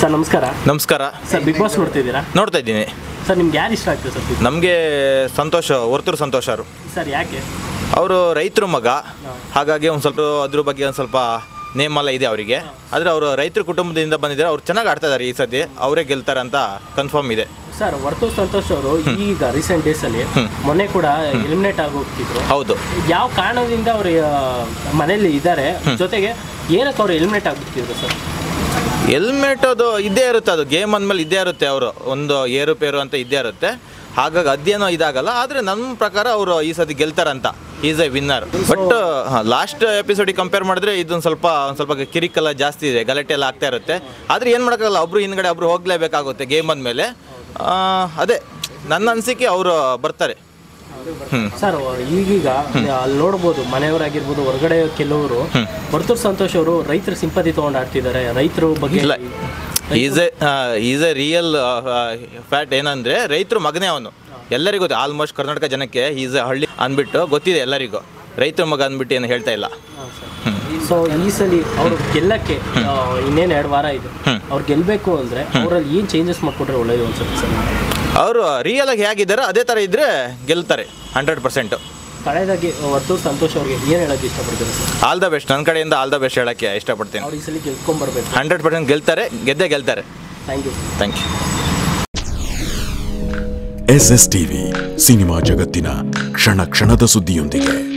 Sir ನಮಸ್ಕಾರ ನಮಸ್ಕಾರ sir big boss ನೋಡ್ತಿದ್ದೀರಾ ನೋಡ್ತಾ ಇದ್ದೀನಿ ಸರ್ ನಿಮ್ಗೆ ಯಾರು ಇಷ್ಟ ಆಗ್ತದೆ ಸರ್ Big Boss? ನಮಗೆ ಸಂತೋಷ ವರ್ತೂರು ಸಂತೋಷ ಅವರು ಸರ್ ಯಾಕೆ ಅವರು ರೈತರ ಮಗ ಹಾಗಾಗಿ ಒಂದು ಸ್ವಲ್ಪ ಅದ್ರ ಬಗ್ಗೆ ಒಂದು ಸ್ವಲ್ಪ ನೇಮ್ ಎಲ್ಲ ಇದೆ ಅವರಿಗೆ ಆದರೆ ಅವರು ರೈತರ ಕುಟುಂಬದಿಂದ ಬಂದಿದ್ದಾರೆ ಅವ್ರು ಚೆನ್ನಾಗಿ ಆಡ್ತಾ ಇದ್ದಾರೆ ಈ ಸತಿ ಅವರೇ ಗೆಲ್ತಾರೆ ಅಂತ ಕನ್ಫರ್ಮ್ ಇದೆ ಸರ್ ವರ್ತು ಸಂತೋಷ್ ಅವರು ಈಗ ರೀಸೆಂಟ್ ಡೇಸ್ ಅಲ್ಲಿ ಮೊನ್ನೆ ಕೂಡ ಎಲಿಮಿನೇಟ್ ಆಗಿ ಹೋಗ್ತಿದ್ರು ಹೌದು ಯಾವ ಕಾರಣದಿಂದ ಅವರು ಮನೇಲಿ ಇದ್ದಾರೆ ಜೊತೆಗೆ ಏನಕ್ಕೆ ಅವ್ರು ಎಲಿಮಿನೇಟ್ ಆಗ್ಬಿಡ್ತಿದ್ರು ಸರ್ ಹೆಲ್ಮೆಟ್ ಅದು ಇದ್ದೇ ಇರುತ್ತೆ ಅದು ಗೇಮ್ ಅಂದಮೇಲೆ ಇದ್ದೇ ಇರುತ್ತೆ ಅವರು ಒಂದು ಏರುಪೇರು ಅಂತ ಇದ್ದೇ ಇರುತ್ತೆ ಹಾಗಾಗಿ ಅದೇನೋ ಇದಾಗಲ್ಲ ಆದರೆ ನನ್ನ ಪ್ರಕಾರ ಅವರು ಈ ಸತಿ ಗೆಲ್ತಾರಂತ is a winner but last ಎಪಿಸೋಡಿಗೆ ಕಂಪೇರ್ ಮಾಡಿದ್ರೆ ಇದೊಂದು ಸ್ವಲ್ಪ ಒಂದು ಸ್ವಲ್ಪ ಕಿರಿಕೆಲ್ಲ ಜಾಸ್ತಿ ಇದೆ ಗಲಾಟೆ ಎಲ್ಲ ಆಗ್ತಾ ಇರುತ್ತೆ ಆದರೆ ಏನು ಮಾಡೋಕ್ಕಾಗಲ್ಲ ಒಬ್ರು ಹಿಂದ್ಗಡೆ ಒಬ್ರು ಹೋಗಲೇಬೇಕಾಗುತ್ತೆ ಗೇಮ್ ಅಂದಮೇಲೆ ಅದೇ ನನ್ನ ಅನಿಸಿಕೆ ಅವರು ಬರ್ತಾರೆ ಹ್ಞೂ ಸರ್ ಈಗೀಗ ಅಲ್ಲಿ ನೋಡ್ಬೋದು ಮನೆಯವರಾಗಿರ್ಬೋದು ಹೊರಗಡೆ ಕೆಲವರು ವರ್ತೂರ್ ಸಂತೋಷ್ ಅವರು ರೈತರ ಸಿಂಪತಿ ತಗೊಂಡು ಆಡ್ತಿದ್ದಾರೆ ರೈತರ ಬಗ್ಗೆ ಇಲ್ಲ is a is a real fact ಏನಂದ್ರೆ ರೈತರು ಮಗನೇ ಅವನು ಎಲ್ಲರಿಗೂ ಗೊತ್ತು ಆಲ್ಮೋಸ್ಟ್ ಕರ್ನಾಟಕ ಜನಕ್ಕೆ ಈಸ್ ಎ ಹಳ್ಳಿ ಅಂದ್ಬಿಟ್ಟು ಗೊತ್ತಿದೆ ಎಲ್ಲರಿಗೂ ರೈತರ ಮಗ ಅಂದ್ಬಿಟ್ಟು ಏನು ಹೇಳ್ತಾ ಇಲ್ಲ ಸೊ ಈ ಸಲ ಅವ್ರು ಗೆಲ್ಲಕ್ಕೆ ಆ, ಇನ್ನೇನು ಎರಡು ವಾರ ಇದೆ ಅವ್ರು ಗೆಲ್ಲಬೇಕು ಅಂದ್ರೆ ಅವರಲ್ಲಿ ಏನು ಚೇಂಜಸ್ ಮಾಡ್ಕೊಟ್ರೆ ಒಳ್ಳೇದು ಅನ್ಸುತ್ತೆ ಸರ್ ಅವರು ರಿಯಲ್ ಆಗಿ ಹೇಗಿದ್ದಾರೆ ಅದೇ ಥರ ಇದ್ರೆ ಗೆಲ್ತಾರೆ ಹಂಡ್ರೆಡ್ ಪರ್ಸೆಂಟ್ ಕಳೆದಾಗಿ ವರ್ತೂರ್ ಸಂತೋಷ್ ಅವ್ರಿಗೆ ಏನು ಹೇಳೋಕ್ಕೆ ಇಷ್ಟಪಡ್ತಾರೆ ಸರ್ ಆಲ್ ದ ಬೆಸ್ಟ್ ನನ್ನ ಕಡೆಯಿಂದ ಆಲ್ ದ ಬೆಸ್ಟ್ ಹೇಳೋಕ್ಕೆ ಇಷ್ಟಪಡ್ತೀನಿ ಅವ್ರು ಈ ಸಲ ಗೆಲ್ಕೊಂಡ್ಬರ್ಬೇಕು ಹಂಡ್ರೆಡ್ ಪರ್ಸೆಂಟ್ ಗೆಲ್ತಾರೆ ಗೆದ್ದೇ ಗೆಲ್ತಾರೆ thank you thank you S S TV cinema ಜಗತ್ತಿನ ಕ್ಷಣ ಕ್ಷಣದ ಸುದ್ದಿಯೊಂದಿಗೆ